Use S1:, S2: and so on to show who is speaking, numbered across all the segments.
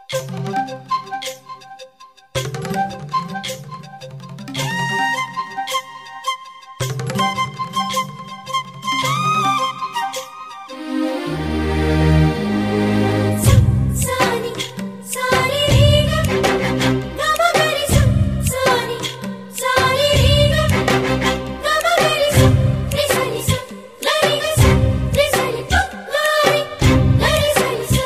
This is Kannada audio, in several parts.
S1: సాని సారి రీగ గమగరి సాని సారి రీగ గమగరి రిసని స లరిగ స రిసని ప లరి లరి సని స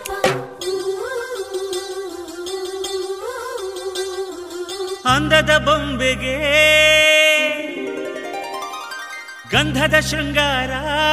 S2: ಅಂದದ ಬೊಂಬೆಗೆ ಗಂಧದ ಶೃಂಗಾರ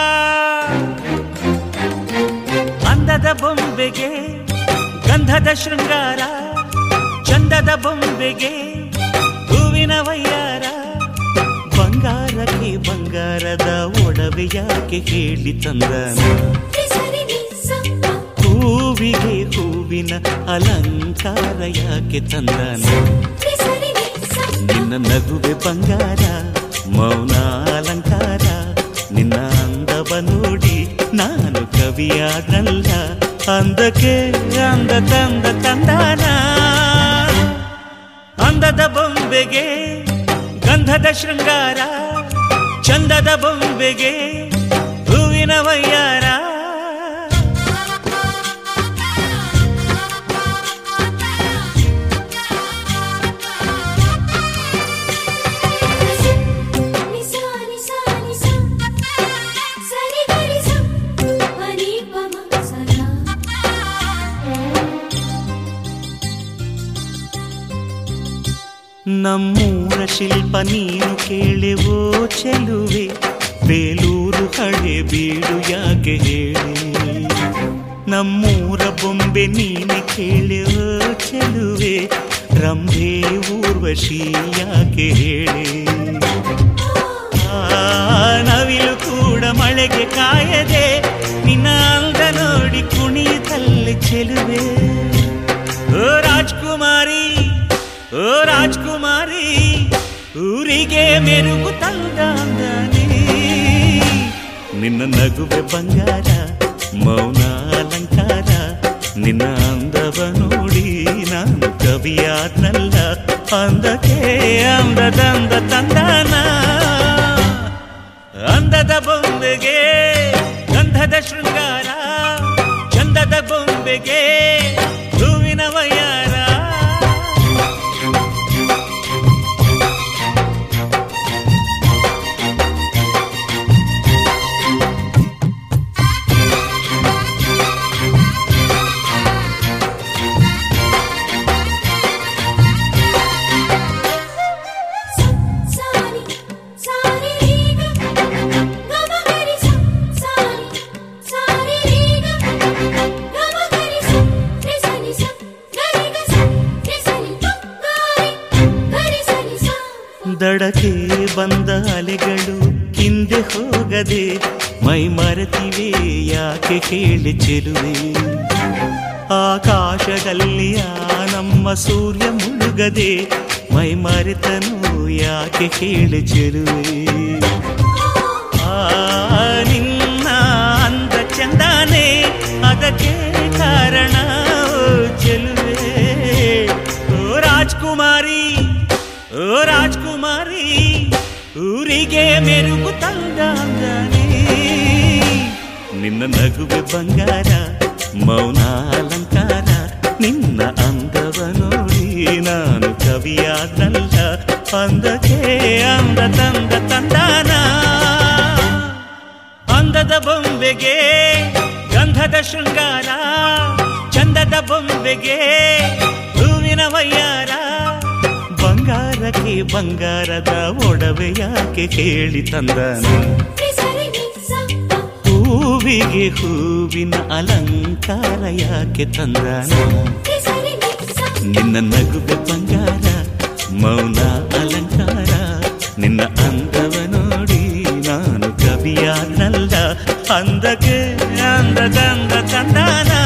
S2: ಅಂದದ ಬೊಂಬೆಗೆ ಗಂಧದ ಶೃಂಗಾರ ಚಂದದ ಬೊಂಬೆಗೆ ಹೂವಿನ ವಯ್ಯಾರ ಬಂಗಾರಕ್ಕೆ ಬಂಗಾರದ ಒಡವೆ ಯಾಕೆ ಹೇಳಿ ತಂದನ
S1: రిసని ని స
S2: ಹೂವಿಗೆ ಹೂವಿನ ಅಲಂಕಾರ ಯಾಕೆ ತಂದನ
S1: రిసని ని స
S2: ನಿನ್ನ ನಗುವೆ ಬಂಗಾರ ಮೌನ ಅಲಂಕಾರ ನಿನ್ನ ಅಂದವ ನೋಡಿ ನಾನು ಕವಿಯಾದ್ನಲ್ಲ ಅಂದಕ್ಕೆ ಅಂದ ತಂದ ತಂದಾನ ಅಂದದ ಬೊಂಬೆಗೆ ಗಂಧದ ಶೃಂಗಾರ ಚಂದದ ಬೊಂಬೆಗೆ ಹೂವಿನ ವಯ್ಯಾರ
S1: ని స ని స ని స సరి గరి స పని పమ సదా
S2: ನಮ್ಮೂರ ಶಿಲ್ಪ ನೀನು ಕೇಳೆವೋ ಚೆಲುವೆ ಬೇಲೂರು ಹಳೆ ಬೀಡು ಯಾಕೆ ಹೇಳಿ ನಮ್ಮೂರ ಬೊಂಬೆ ನೀನೆ ಕೇಳೆವೋ ಚೆಲುವೆ ರಂಭೆ ಊರ್ವಶಿ ಯಾಕೆ ಹೇಳಿ ಆ ನವಿಲು ಕೂಡ ಮಳೆಗೆ ಕಾಯದೆ ನಿನ್ನ ಅಂದ ನೋಡಿ ಕುಣಿತಲ್ಲಿ ಚೆಲುವೆ ಓ ರಾಜ್ಕುಮಾರಿ ಓ ರಾಜ್ಕುಮಾರಿ ಊರಿಗೆ ಮೆರುಗು ತಂದಾನೆ ನಿನ್ನ ನಗುವೆ ಬಂಗಾರ ಮೌನ ಅಲಂಕಾರ ನಿನ್ನ ಅಂದವ ನೋಡಿ ನಾನು ಕವಿಯಾದ್ನಲ್ಲ ಅಂದಕ್ಕೆ ಅಂದದಂದ ತಂದಾನ ಅಂದದ ಬೊಂಬೆಗೆ ಗಂಧದ ಶೃಂಗಾರ ಚಂದದ ಬೊಂಬೆಗೆ ಹೂವಿನ ವಯ್ಯಾರ
S1: సాని సారి రీగ గమగరి స సాని సారి రీగ గమగరి స రిసని స గరిగ స రిసని ప గరి గరి సని స
S2: ದಡಕ್ಕೆ ಬಂದ ಅಲೆಗಳು ಹಿಂದೆ ಹೋಗದೆ ಮೈ ಮರೆತಿವೆ ಯಾಕೆ ಕೇಳಿ ಚೆಲುವೆ ಆಕಾಶದಲ್ಲಿ ಆ ನಮ್ಮ ಸೂರ್ಯ ಮುಳುಗದೆ ಮೈ ಮರೆತನು ಯಾಕೆ ಕೇಳಿ ಚೆಲುವೆ ಆ ನಿನ್ನ ಅಂದ ಚಂದಾನೆ ಅದಕ್ಕೆ ಕಾರಣ ಓ ಚೆಲುವೆ ಓ ರಾಜ್ಕುಮಾರಿ ಓ ರಾಜ್ಕುಮಾರಿ ಊರಿಗೆ ಮೆರುಗು ತಂದಾನೆ ನಿನ್ನ ನಗುವೆ ಬಂಗಾರ ಮೌನ ಅಲಂಕಾರ ನಿನ್ನ ಅಂದವ ನೋಡಿ ನಾನು ಕವಿಯಾದಲ್ಲ ಅಂದಕ್ಕೆ ಅಂದ ತಂದ ತಂದಾನ ಅಂದದ ಬೊಂಬೆಗೆ ಗಂಧದ ಶೃಂಗಾರ ಚಂದದ ಬೊಂಬೆಗೆ ಹೂವಿನ ವಯ್ಯಾರ ಬಂಗಾರಕ್ಕೆ ಬಂಗಾರದ ಒಡವೆ ಯಾಕೆ ಕೇಳಿ ತಂದನ
S1: రిసని ని స
S2: ಹೂವಿಗೆ ಹೂವಿನ ಅಲಂಕಾರ ಯಾಕೆ ತಂದನ
S1: రిసని ని స
S2: ನಿನ್ನ ನಗುವೆ ಬಂಗಾರ ಮೌನ ಅಲಂಕಾರ ನಿನ್ನ ಅಂದವ ನೋಡಿ ನಾನು ಕವಿಯಾನಲ್ಲ ಅಂದಕ್ಕೆ ಅಂದದಂದ ತಂದಾನ